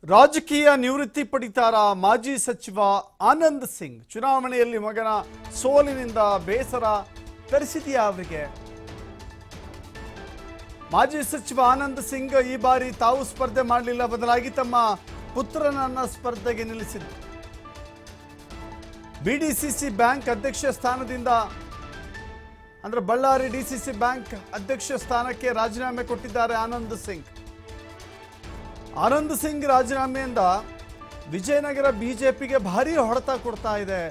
ರಾಜಕೀಯ ನಿವೃತ್ತಿ ಪಡಿತಾರ ಮಾಜಿ ಸಚಿವ ಆನಂದ್ ಸಿಂಗ್ ಚುನಾವಣೆಯಲ್ಲಿ ಮಗನ ಸೋಲಿನಿಂದ ಬೇಸರ ಪರಿಸ್ಥಿತಿಯ ಅವರಿಗೆ ಮಾಜಿ ಸಚಿವ ಆನಂದ್ ಸಿಂಗ್ ಈ ಬಾರಿ ತಾವು ಸ್ಪರ್ಧೆ ಮಾಡಲಿಲ್ಲ ಬದಲಾಗಿ ತಮ್ಮ ಪುತ್ರನನ್ನ ಸ್ಪರ್ಧೆಗೆ ನಿಲ್ಲಿಸಿದ್ರು ಬಿಡಿಸಿಸಿ ಬ್ಯಾಂಕ್ ಅಧ್ಯಕ್ಷ ಸ್ಥಾನದಿಂದ ಅಂದ್ರೆ ಬಳ್ಳಾರಿ ಡಿಸಿಸಿ ಬ್ಯಾಂಕ್ ಅಧ್ಯಕ್ಷ ಸ್ಥಾನಕ್ಕೆ ರಾಜೀನಾಮೆ ಕೊಟ್ಟಿದ್ದಾರೆ ಆನಂದ್ ಸಿಂಗ್ ಆನಂದ್ ಸಿಂಗ್ ರಾಜೀನಾಮೆಯಿಂದ ವಿಜಯನಗರ ಬಿಜೆಪಿಗೆ ಭಾರಿ ಹೊಡೆತ ಕೊಡ್ತಾ ಇದೆ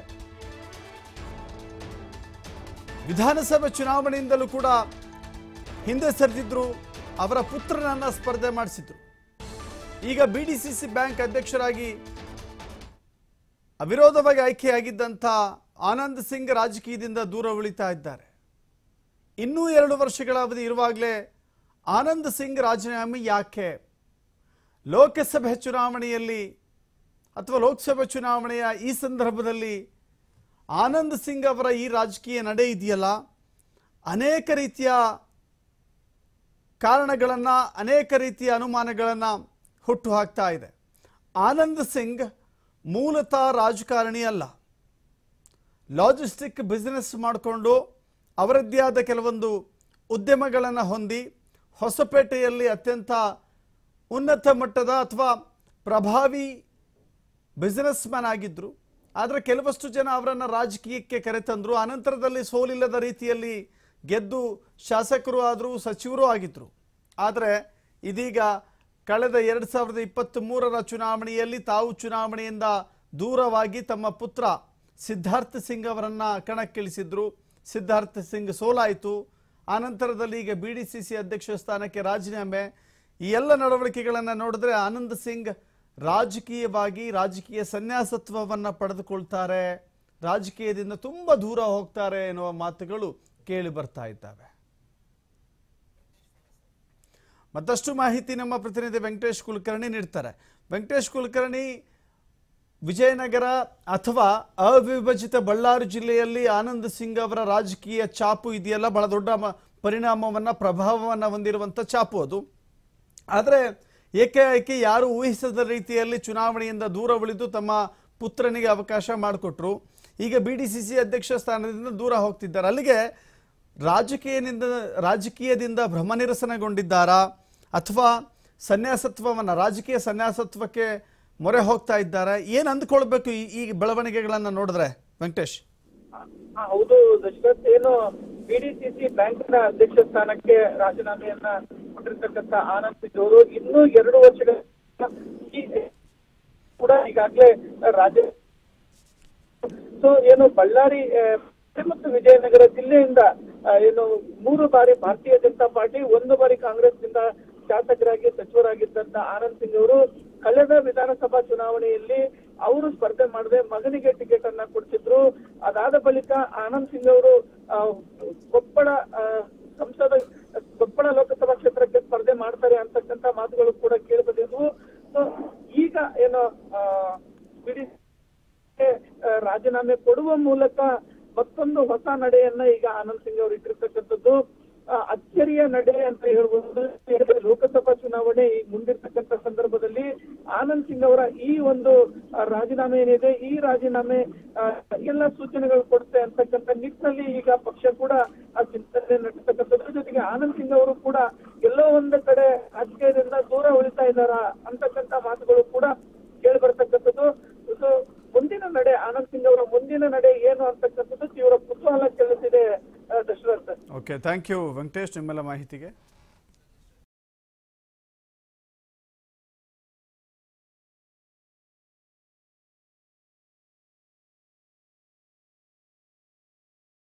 ವಿಧಾನಸಭೆ ಚುನಾವಣೆಯಿಂದಲೂ ಕೂಡ ಹಿಂದೆ ಸರಿದಿದ್ರು ಅವರ ಪುತ್ರನನ್ನ ಸ್ಪರ್ಧೆ ಮಾಡಿಸಿದ್ರು ಈಗ ಬಿಡಿಸಿಸಿ ಬ್ಯಾಂಕ್ ಅಧ್ಯಕ್ಷರಾಗಿ ಅವಿರೋಧವಾಗಿ ಆಯ್ಕೆಯಾಗಿದ್ದಂಥ ಆನಂದ್ ಸಿಂಗ್ ರಾಜಕೀಯದಿಂದ ದೂರ ಉಳಿತಾ ಇದ್ದಾರೆ ಇನ್ನೂ ಎರಡು ವರ್ಷಗಳ ಅವಧಿ ಇರುವಾಗಲೇ ಆನಂದ್ ಸಿಂಗ್ ರಾಜೀನಾಮೆ ಯಾಕೆ ಲೋಕಸಭೆ ಚುನಾವಣೆಯಲ್ಲಿ ಅಥವಾ ಲೋಕಸಭೆ ಚುನಾವಣೆಯ ಈ ಸಂದರ್ಭದಲ್ಲಿ ಆನಂದ್ ಸಿಂಗ್ ಅವರ ಈ ರಾಜಕೀಯ ನಡೆ ಇದೆಯಲ್ಲ ಅನೇಕ ರೀತಿಯ ಕಾರಣಗಳನ್ನು ಅನೇಕ ರೀತಿಯ ಅನುಮಾನಗಳನ್ನು ಹುಟ್ಟು ಹಾಕ್ತಾ ಇದೆ ಆನಂದ್ ಸಿಂಗ್ ಮೂಲತಃ ರಾಜಕಾರಣಿ ಅಲ್ಲ ಲಾಜಿಸ್ಟಿಕ್ ಬಿಸ್ನೆಸ್ ಮಾಡಿಕೊಂಡು ಅವರದ್ದೇ ಆದ ಕೆಲವೊಂದು ಉದ್ಯಮಗಳನ್ನು ಹೊಂದಿ ಹೊಸಪೇಟೆಯಲ್ಲಿ ಅತ್ಯಂತ ಉನ್ನತ ಮಟ್ಟದ ಅಥವಾ ಪ್ರಭಾವಿ ಬಿಸ್ನೆಸ್ ಮ್ಯಾನ್ ಆಗಿದ್ದರು ಆದರೆ ಕೆಲವಷ್ಟು ಜನ ಅವರನ್ನು ರಾಜಕೀಯಕ್ಕೆ ಕರೆತಂದರು ಅನಂತರದಲ್ಲಿ ಸೋಲಿಲ್ಲದ ರೀತಿಯಲ್ಲಿ ಗೆದ್ದು ಶಾಸಕರು ಆದರು ಸಚಿವರು ಆಗಿದ್ದರು ಆದರೆ ಇದೀಗ ಕಳೆದ ಎರಡು ಸಾವಿರದ ಇಪ್ಪತ್ತ್ ಮೂರರ ಚುನಾವಣೆಯಲ್ಲಿ ತಾವು ಚುನಾವಣೆಯಿಂದ ದೂರವಾಗಿ ತಮ್ಮ ಪುತ್ರ ಸಿದ್ಧಾರ್ಥ ಸಿಂಗ್ ಅವರನ್ನು ಕಣಕ್ಕಿಳಿಸಿದ್ರು ಸಿದ್ಧಾರ್ಥ ಸಿಂಗ್ ಸೋಲಾಯಿತು ಆನಂತರದಲ್ಲಿ ಈಗ ಬಿ ಡಿ ಸಿ ಸಿ ಅಧ್ಯಕ್ಷ ಸ್ಥಾನಕ್ಕೆ ರಾಜೀನಾಮೆ ಈ ಎಲ್ಲ ನಡವಳಿಕೆಗಳನ್ನು ನೋಡಿದ್ರೆ ಆನಂದ್ ಸಿಂಗ್ ರಾಜಕೀಯವಾಗಿ ರಾಜಕೀಯ ಸನ್ಯಾಸತ್ವವನ್ನು ಪಡೆದುಕೊಳ್ತಾರೆ ರಾಜಕೀಯದಿಂದ ತುಂಬ ದೂರ ಹೋಗ್ತಾರೆ ಎನ್ನುವ ಮಾತುಗಳು ಕೇಳಿ ಬರ್ತಾ ಇದ್ದಾವೆ ಮತ್ತಷ್ಟು ಮಾಹಿತಿ ನಮ್ಮ ಪ್ರತಿನಿಧಿ ವೆಂಕಟೇಶ್ ಕುಲಕರ್ಣಿ ನೀಡ್ತಾರೆ ವೆಂಕಟೇಶ್ ಕುಲಕರ್ಣಿ ವಿಜಯನಗರ ಅಥವಾ ಅವಿಭಜಿತ ಬಳ್ಳಾರಿ ಜಿಲ್ಲೆಯಲ್ಲಿ ಆನಂದ್ ಸಿಂಗ್ ಅವರ ರಾಜಕೀಯ ಚಾಪು ಇದೆಯಲ್ಲ ಬಹಳ ದೊಡ್ಡ ಮ- ಪರಿಣಾಮವನ್ನ ಪ್ರಭಾವವನ್ನ ಹೊಂದಿರುವಂತ ಚಾಪು ಅದು ಆದರೆ ಏಕಾಏಕಿ ಯಾರು ಊಹಿಸದ ರೀತಿಯಲ್ಲಿ ಚುನಾವಣೆಯಿಂದ ದೂರ ಉಳಿದು ತಮ್ಮ ಪುತ್ರನಿಗೆ ಅವಕಾಶ ಮಾಡಿಕೊಟ್ರು ಈಗ ಬಿ ಡಿ ಸಿ ಸಿ ಅಧ್ಯಕ್ಷ ಸ್ಥಾನದಿಂದ ದೂರ ಹೋಗ್ತಿದ್ದಾರೆ ಅಲ್ಲಿಗೆ ರಾಜಕೀಯದಿಂದ ರಾಜಕೀಯದಿಂದ ಭ್ರಮನಿರಸನಗೊಂಡಿದ್ದಾರಾ ಅಥವಾ ಸನ್ಯಾಸತ್ವವನ್ನು ರಾಜಕೀಯ ಸನ್ಯಾಸತ್ವಕ್ಕೆ ಮೊರೆ ಹೋಗ್ತಾ ಇದ್ದಾರೆ ಏನು ಅಂದ್ಕೊಳ್ಬೇಕು ಈ ಈ ಬೆಳವಣಿಗೆಗಳನ್ನು ನೋಡಿದ್ರೆ ವೆಂಕಟೇಶ್ ಹಾ, ಹೌದು ದಶರಥ್ ಏನು ಬಿಡಿಸಿಸಿ ಬ್ಯಾಂಕಿನ ಅಧ್ಯಕ್ಷ ಸ್ಥಾನಕ್ಕೆ ರಾಜೀನಾಮೆಯನ್ನ ಕೊಟ್ಟಿರ್ತಕ್ಕಂಥ ಆನಂದ್ ಸಿಂಗ್ ಅವರು ಇನ್ನೂ ಎರಡು ವರ್ಷಗಳ ಈ ಕೂಡ ಈಗಾಗಲೇ ರಾಜ್ಯ ಸೊ ಏನು ಬಳ್ಳಾರಿ ಆ, ಮತ್ತು ವಿಜಯನಗರ ಜಿಲ್ಲೆಯಿಂದ ಆ, ಏನು ಮೂರು ಬಾರಿ ಭಾರತೀಯ ಜನತಾ ಪಾರ್ಟಿ ಒಂದು ಬಾರಿ ಕಾಂಗ್ರೆಸ್ನಿಂದ ಶಾಸಕರಾಗಿ ಸಚಿವರಾಗಿದ್ದಂತ ಆನಂದ್ ಸಿಂಗ್ ಅವರು ಕಳೆದ ವಿಧಾನಸಭಾ ಚುನಾವಣೆಯಲ್ಲಿ ಅವರು ಸ್ಪರ್ಧೆ ಮಾಡದೆ ಮಗನಿಗೆ ಟಿಕೆಟ್ ಅನ್ನ ಕೊಡ್ತಿದ್ರು ಅದಾದ ಬಳಿಕ ಆನಂದ್ ಸಿಂಗ್ ಅವರು ಆ, ಕೊಪ್ಪಳ ಆ, ಸಂಸದ ಕೊಪ್ಪಳ ಲೋಕಸಭಾ ಕ್ಷೇತ್ರಕ್ಕೆ ಸ್ಪರ್ಧೆ ಮಾಡ್ತಾರೆ ಅಂತಕ್ಕಂತ ಮಾತುಗಳು ಕೂಡ ಕೇಳಿ ಬಂದಿದ್ವು ಸೊ ಈಗ ಏನು ಆ, ಬಿಡಿ ಗೆ, ಆ, ರಾಜೀನಾಮೆ ಕೊಡುವ ಮೂಲಕ ಮತ್ತೊಂದು ಹೊಸ ನಡೆಯನ್ನ ಈಗ ಆನಂದ್ ಸಿಂಗ್ ಅವರು ಇಟ್ಟಿರ್ತಕ್ಕಂಥದ್ದು ಆ, ಅಚ್ಚರಿಯ ನಡೆ ಅಂತ ಹೇಳ್ಬೋದು ಯಾಕಂದ್ರೆ ಲೋಕಸಭಾ ಚುನಾವಣೆ ಈಗ ಮುಂದಿರ್ತಕ್ಕಂಥ ಸಂದರ್ಭದಲ್ಲಿ ಆನಂದ್ ಸಿಂಗ್ ಅವರ ಈ ಒಂದು ಆ, ರಾಜೀನಾಮೆ ಏನಿದೆ ಈ ರಾಜೀನಾಮೆ ಆ, ಎಲ್ಲ ಸೂಚನೆಗಳು ಕೊಡುತ್ತೆ ಅಂತಕ್ಕಂಥ ನಿಟ್ಟಿನಲ್ಲಿ ಈಗ ಪಕ್ಷ ಕೂಡ ಆ ಚಿಂತನೆ ನಡೆಸ್ತಕ್ಕಂಥದ್ರ ಜೊತೆಗೆ ಆನಂದ್ ಸಿಂಗ್ ಅವರು ಕೂಡ ಎಲ್ಲೋ ಒಂದು ಕಡೆ ರಾಜಕೀಯದಿಂದ ದೂರ ಉಳಿತಾ ಇದ್ದಾರಾ ಅಂತಕ್ಕಂಥ ಮಾತುಗಳು ಕೂಡ ಕೇಳಿ ಬರ್ತಕ್ಕಂಥದ್ದು ಸೊ ಮುಂದಿನ ನಡೆ ಆನಂದ್ ಸಿಂಗ್ ಅವರ ಮುಂದಿನ ನಡೆ ಏನು ಅಂತಕ್ಕಂಥದ್ದು ತೀವ್ರ ಕುತೂಹಲ ಕೆಳಿಸಿದೆ ಆ, Dasharath okay thank you Venkatesh ನಿಮ್ಮೆಲ್ಲ ಮಾಹಿತಿಗೆ